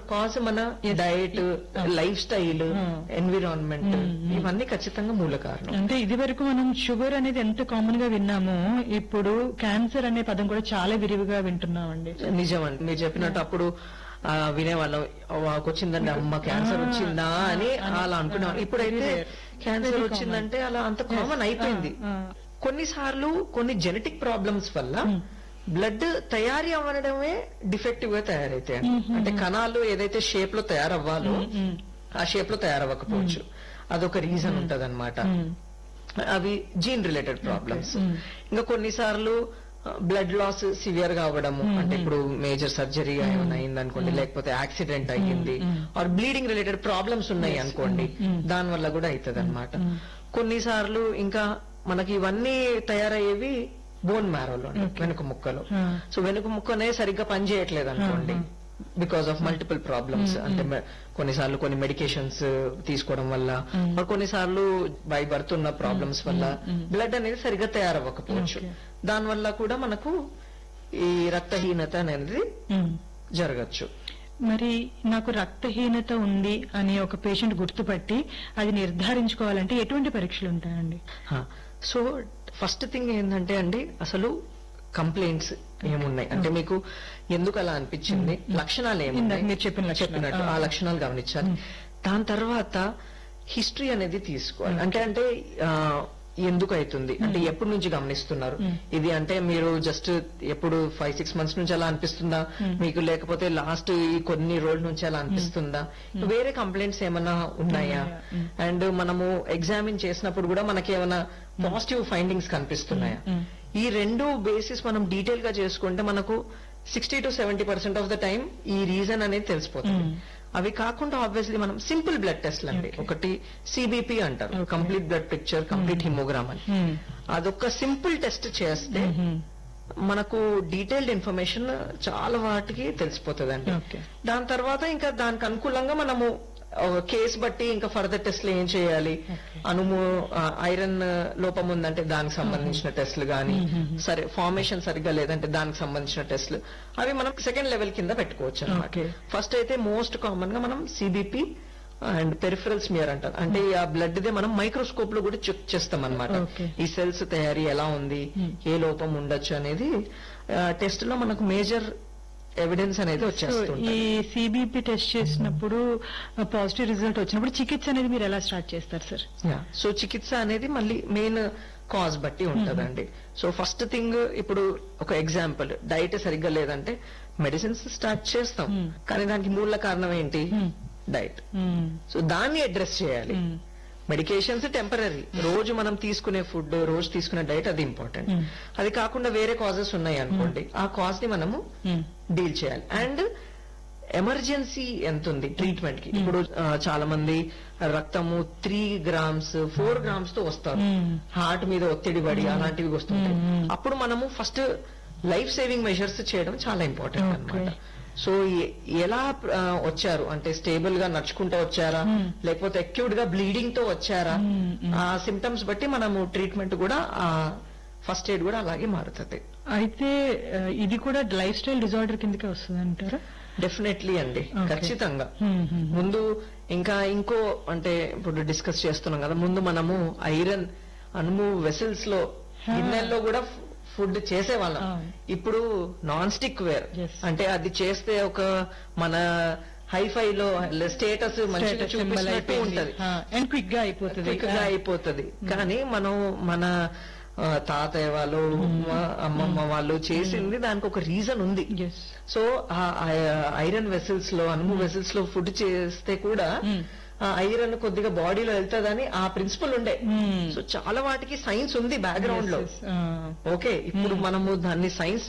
Cause మన diet life style environment ఇవన్నీ ఖచ్చితంగా మూల కారణం అంటే ఇది వరకు మనం షుగర్ అనేది ఎంత కామన్ గా విన్నామో ఇప్పుడు క్యాన్సర్ అనే పదం కూడా చాలా విరివిగా వింటున్నామండి నిజమండి మీరు చెప్పినట్టు అప్పుడు ఆ, వినేవాళ్ళం "వాకు వచ్చిందండి అమ్మ క్యాన్సర్ వచ్చిందా అని అలా అనుకునేవాళ్ళం ఇప్పుడైతే క్యాన్సర్ వచ్చిందంటే అలా అంత కామన్ అయిపోయింది ఆ, కొన్నిసార్లు కొన్ని జెనెటిక్ ప్రాబ్లమ్స్ వల్ల బ్లడ్ తయారీ అవ్వడమే డిఫెక్టివ్ గా తయారైతాయి అంటే కణాలు ఏదైతే షేప్ లో తయారవ్వాలో ఆ షేప్ లో తయారవ్వకపోవచ్చు అదొక రీజన్ ఉంటది అవి జీన్ రిలేటెడ్ ప్రాబ్లమ్స్ ఇంకా కొన్నిసార్లు బ్లడ్ లాస్ సివియర్ గా అవ్వడము అంటే ఇప్పుడు మేజర్ సర్జరీ ఏమైనా అయింది అనుకోండి లేకపోతే యాక్సిడెంట్ అయ్యింది ఆర్ బ్లీడింగ్ రిలేటెడ్ ప్రాబ్లమ్స్ ఉన్నాయి అనుకోండి దాని వల్ల కూడా అవుతుంది అనమాట కొన్నిసార్లు ఇంకా మనకి ఇవన్నీ తయారయ్యేవి బోన్ మ్యారోలో వెనుక ముక్కలో సో వెనుక ముక్కనే సరిగ్గా పనిచేయట్లేదు అనుకోండి బికాస్ ఆఫ్ మల్టిపుల్ ప్రాబ్లమ్స్ అంటే మె- కొన్నిసార్లు కొన్ని మెడికేషన్స్ తీసుకోవడం వల్ల మరి కొన్నిసార్లు బై బర్త్ ఉన్న ప్రాబ్లమ్స్ వల్ల బ్లడ్ అనేది సరిగ్గా తయారవ్వకపోవచ్చు దాని వల్ల కూడా మనకు ఈ రక్తహీనత అనేది ఉమ్. జరగచ్చు మరి నాకు రక్తహీనత ఉంది అని ఒక పేషెంట్ గుర్తుపట్టి అది నిర్ధారించుకోవాలంటే ఎటువంటి పరీక్షలు ఉంటాయండి సో ఫస్ట్ థింగ్ ఏంటంటే అండి అసలు కంప్లైంట్స్ ఏమున్నాయి అంటే మీకు ఎందుకు అలా అనిపించింది లక్షణాలు ఇందాక ఏమున్నాయి మీరు చెప్పిన లక్షణాలు. చెప్పినట్టు ఆ లక్షణాలు గమనించాలి దాని తర్వాత హిస్టరీ అనేది తీసుకోవాలి అంటే అంటే ఆ, ఎందుకు అవుతుంది అంటే ఎప్పటి నుంచి గమనిస్తున్నారు ఇది అంటే మీరు జస్ట్ ఎప్పుడు ఫైవ్ సిక్స్ మంత్స్ నుంచి అలా అనిపిస్తుందా మీకు లేకపోతే లాస్ట్ ఈ కొన్ని రోజుల నుంచి అలా అనిపిస్తుందా వేరే కంప్లైంట్స్ ఏమైనా ఉన్నాయా అండ్ మనము ఎగ్జామిన్ చేసినప్పుడు కూడా మనకి ఏమైనా పాజిటివ్ ఫైండింగ్స్ కనిపిస్తున్నాయా ఈ రెండు బేసిస్ మనం డీటెయిల్ గా చేసుకుంటే మనకు sixty to seventy percent of the time ఈ రీజన్ అనేది తెలిసిపోతుంది అవి కాకుండా ఆబ్వియస్లీ మనం సింపుల్ బ్లడ్ టెస్ట్లు అండి ఒకటి సిబిపి అంటారు complete blood picture complete haemogram అని అదొక సింపుల్ టెస్ట్ చేస్తే మనకు డీటెయిల్డ్ ఇన్ఫర్మేషన్ చాలా వాటికి తెలిసిపోతుంది Okay. దాని తర్వాత ఇంకా దానికి అనుకూలంగా మనము కేసు బట్టి ఇంకా ఫర్దర్ టెస్ట్లు ఏం చేయాలి అనుము ఐరన్ లోపం ఉందంటే దానికి సంబంధించిన టెస్ట్లు గానీ సరే ఫార్మేషన్ సరిగ్గా లేదంటే దానికి సంబంధించిన టెస్ట్లు అవి మనం సెకండ్ లెవెల్ కింద పెట్టుకోవచ్చు అనమాట Okay. ఫస్ట్ అయితే మోస్ట్ కామన్ గా మనం సిబిపి అండ్ పెరిఫరల్ స్మియర్ అంటారు అంటే ఆ బ్లడ్ దే మనం మైక్రోస్కోప్ లో కూడా చెక్ చేస్తాం అనమాట Okay. ఈ సెల్స్ తయారీ ఎలా ఉంది ఏ లోపం ఉండొచ్చు అనేది టెస్ట్ లో మనకు మేజర్ ఎవిడెన్స్ అనేది సో వచ్చేస్తుంది ఈ సిబిపి టెస్ట్ చేసినప్పుడు పాజిటివ్ రిజల్ట్ వచ్చినప్పుడు చికిత్స అనేది మీరు ఎలా స్టార్ట్ చేస్తారు సార్ సో చికిత్స అనేది మళ్ళీ మెయిన్ కాజ్ బట్టి ఉంటదండి సో ఫస్ట్ థింగ్ ఇప్పుడు ఒక ఎగ్జాంపుల్ డైట్ సరిగ్గా లేదంటే మెడిసిన్స్ స్టార్ట్ చేస్తాం కానీ దానికి మూల కారణం ఏంటి డైట్ సో దాన్ని అడ్రస్ చేయాలి మెడికేషన్స్ టెంపరీ రోజు మనం తీసుకునే ఫుడ్ రోజు తీసుకునే డైట్ అది ఇంపార్టెంట్ అది కాకుండా వేరే కాజెస్ ఉన్నాయి అనుకోండి ఆ కాజ్ ని మనము డీల్ చేయాలి అండ్ ఎమర్జెన్సీ ఎంత ఉంది ట్రీట్మెంట్ కి ఇప్పుడు ఆ, చాలా మంది రక్తము త్రీ గ్రామ్స్ ఫోర్ గ్రామ్స్ తో వస్తారు హార్ట్ మీద ఒత్తిడి పడి అలాంటివి వస్తుంటాయి అప్పుడు మనము ఫస్ట్ లైఫ్ సేవింగ్ మెజర్స్ చేయడం చాలా ఇంపార్టెంట్ అన్నమాట సో ఎ- ఎలా ఆ, వచ్చారు అంటే స్టేబుల్ గా నడుచుకుంటూ వచ్చారా లేకపోతే అక్యూట్ గా బ్లీడింగ్ తో వచ్చారా ఆ సిమ్టమ్స్ బట్టి మనము ట్రీట్మెంట్ కూడా ఆ ఫస్ట్ ఎయిడ్ కూడా అలాగే మారుతుంది అయితే ఆ, ఇది కూడా లైఫ్ స్టైల్ డిజార్డర్ కిందకే వస్తుంది అంటారా డెఫినెట్లీ అండి Okay. ఖచ్చితంగా Hmm, hmm. ముందు ఇంకా ఇంకో అంటే ఇప్పుడు డిస్కస్ చేస్తున్నాం కదా ముందు మనము ఐరన్ అనుము వెసల్స్ లో గిన్నెల్లో కూడా ఫుడ్ చేసేవాళ్ళం అవును. ఇప్పుడు నాన్ స్టిక్ వేర్ Yes. అంటే అది చేస్తే ఒక మన హైఫై లో స్టేటస్ మంచిగా Status symbol చూపిస్తున్నట్టు అయిపోయింది. ఉంటది ఆ, and quick గా అయిపోతుంది క్విక్ గా అయిపోతుంది కానీ మనం మన ఆ, తాతయ్య వాళ్ళు మా అమ్మమ్మ వాళ్ళు చేసింది దానికి ఒక రీజన్ ఉంది ఎస్ సో ఆ ఐరన్ వెసల్స్ లో అనుము వెసల్స్ లో ఫుడ్ చేస్తే కూడా ఆ ఐరన్ కొద్దిగా బాడీలో వెళ్తుందని ఆ ప్రిన్సిపల్ ఉండే సో చాలా వాటికి సైన్స్ ఉంది బ్యాక్గ్రౌండ్ లో ఓకే ఇప్పుడు మనము దాన్ని సైన్స్